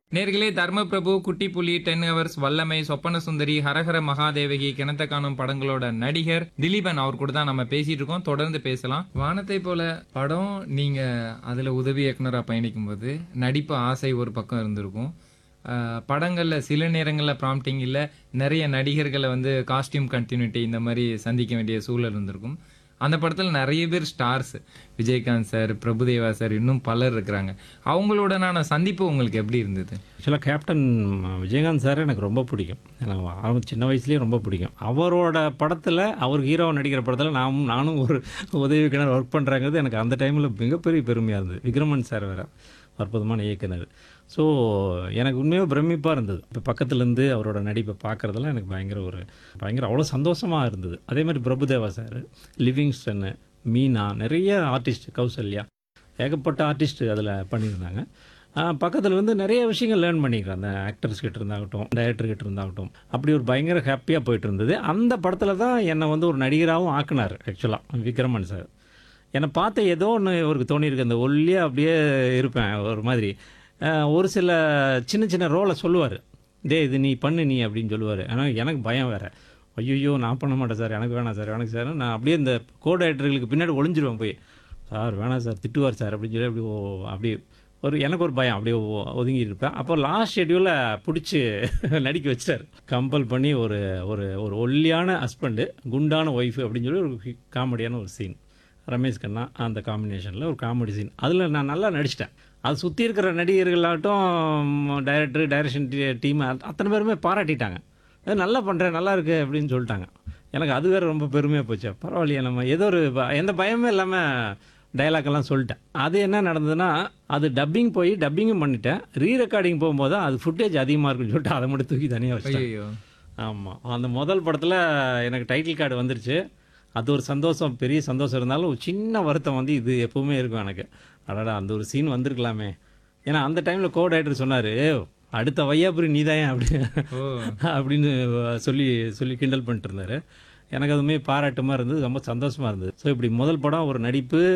நேர்களே தர்மபிரபு குட்டி புலி டென் ஹவர்ஸ் வல்லமை சொப்பன சுந்தரி ஹரஹர மகாதேவகி கிணத்த காணும் படங்களோட நடிகர் திலீபன் அவர் கூட தான் நம்ம பேசிட்டு இருக்கோம் தொடர்ந்து பேசலாம் வானத்தை போல படம் நீங்க அதுல உதவி இயக்குனரா பயணிக்கும் போது நடிப்பு ஆசை ஒரு பக்கம் இருந்திருக்கும் அஹ், படங்கள்ல சில நேரங்கள்ல ப்ராம்ப்டிங் இல்ல நிறைய நடிகர்களை வந்து காஸ்டியூம் கண்டினியூட்டி இந்த மாதிரி சந்திக்க வேண்டிய சூழல் இருந்திருக்கும் அந்த படத்துல நிறைய பேர் stars Vijayakanth sir Prabhudeva sir இன்னும் பலர் இருக்கிறாங்க அவங்களோடனான சந்திப்பு உங்களுக்கு எப்படி இருந்தது ஆக்சுவலாக கேப்டன் விஜயகாந்த் சார் எனக்கு ரொம்ப பிடிக்கும் எனக்கு அவங்க சின்ன வயசுலேயே ரொம்ப பிடிக்கும் அவரோட படத்தில் அவர் ஹீரோ நடிக்கிற படத்தில் நான் நானும் ஒரு உதவி கிணறு ஒர்க் பண்ணுறாங்கிறது எனக்கு அந்த டைமில் மிகப்பெரிய பெருமையாக இருந்தது விக்ரமன் சார் வேறு அற்புதமான இயக்குனர் ஸோ எனக்கு உண்மையாக பிரமிப்பாக இருந்தது இப்போ பக்கத்துலேருந்து அவரோட நடிப்பை பார்க்குறதெல்லாம் எனக்கு பயங்கர ஒரு பயங்கர அவ்வளோ சந்தோஷமாக இருந்தது அதே மாதிரி பிரபுதேவா சார் லிவிங்ஸ்டன்னு மீனா நிறைய ஆர்டிஸ்ட் கௌசல்யா ஏகப்பட்ட ஆர்டிஸ்ட் அதில் பண்ணியிருந்தாங்க பக்கத்தில் இருந்து நிறைய விஷயங்கள் லேர்ன் பண்ணிக்கிறேன் அந்த ஆக்டர்ஸ் கிட்ட இருந்தாகட்டும் டைரக்டர் கிட்ட இருந்தாகட்டும் அப்படி ஒரு பயங்கர ஹாப்பியாக போயிட்டு இருந்தது அந்த படத்தில் தான் என்னை வந்து ஒரு நடிகராகவும் ஆக்குனார் ஆக்சுவலாக விக்ரமன் சார் என்னை பார்த்த ஏதோ ஒன்று இவருக்கு தோணியிருக்கு அந்த ஒல்லியாக அப்படியே இருப்பேன் ஒரு மாதிரி அஹ், ஒரு சில சின்ன சின்ன ரோலை சொல்லுவார் டே இது நீ பண்ணு நீ அப்படின்னு சொல்லுவார் ஆனால் எனக்கு பயம் வேறு ஐயோ நான் பண்ண மாட்டேன் சார் எனக்கு வேணாம் சார் எனக்கு சார் நான் அப்படியே இந்த கோ டைரக்டர்களுக்கு பின்னாடி ஒளிஞ்சிருவேன் போய் சார் வேணாம் சார் திட்டுவார் சார் அப்படின்னு சொல்லி அப்படி ஓ அப்படி ஒரு எனக்கு ஒரு பயம் அப்படியே ஒ- ஒதுங்கி இருப்பேன் அப்போ லாஸ்ட் ஷெட்யூலில் பிடிச்சி நடிக்க வச்சிட்டார் கம்பல் பண்ணி ஒரு ஒரு ஒரு ஒல்லியான ஹஸ்பண்டு குண்டான ஒய்ஃபு அப்படின்னு சொல்லி ஒரு காமெடியான ஒரு சீன் ரமேஷ் கண்ணா அந்த காம்பினேஷனில் ஒரு காமெடி சீன் அதில் நான் நல்லா நடிச்சிட்டேன் அது சுற்றி இருக்கிற நடிகர்களாகட்டும் டைரக்டர் டைரக்ஷன் டீம் அத்தனை பேருமே பாராட்டிட்டாங்க அது நல்லா பண்ணுறேன் நல்லா இருக்கு அப்படின்னு சொல்லிட்டாங்க எனக்கு அது வேறு ரொம்ப பெருமையாக போச்சு பரவாயில்லையே நம்ம ஏதோ ஒரு ப- எந்த பயமே இல்லாமல் டைலாக் எல்லாம் சொல்லிட்டேன் அது என்ன நடந்ததுன்னா அது டப்பிங் போய் டப்பிங்கும் பண்ணிட்டேன் ரீ ரெக்கார்டிங் போகும்போது தான் அது ஃபுட்டேஜ் அதிகமாக இருக்குன்னு சொல்லிட்டு அதை மட்டும் தூக்கி தனியாக வச்சிட்டேன் ஐயோ ஆமாம் அந்த முதல் படத்தில் எனக்கு டைட்டில் கார்டு வந்துருச்சு அது ஒரு சந்தோஷம் பெரிய சந்தோஷம் இருந்தாலும் ஒரு சின்ன வருத்தம் வந்து இது எப்பவுமே இருக்கும் எனக்கு அடடா அந்த ஒரு சீன் வந்திருக்கலாமே ஏன்னா அந்த டைமில் கோ டைரக்டர் சொன்னார் அடுத்த வையாபுரி நீதாயே அப்படி ஓ அப்படின்னு சொல்லி சொல்லி கிண்டல் பண்ணிட்டு இருந்தாரு எனக்கு அதுவுமே பாராட்டுமா இருந்தது ரொம்ப சந்தோஷமா இருந்தது ஸோ இப்படி முதல் படம் ஒரு நடிப்பு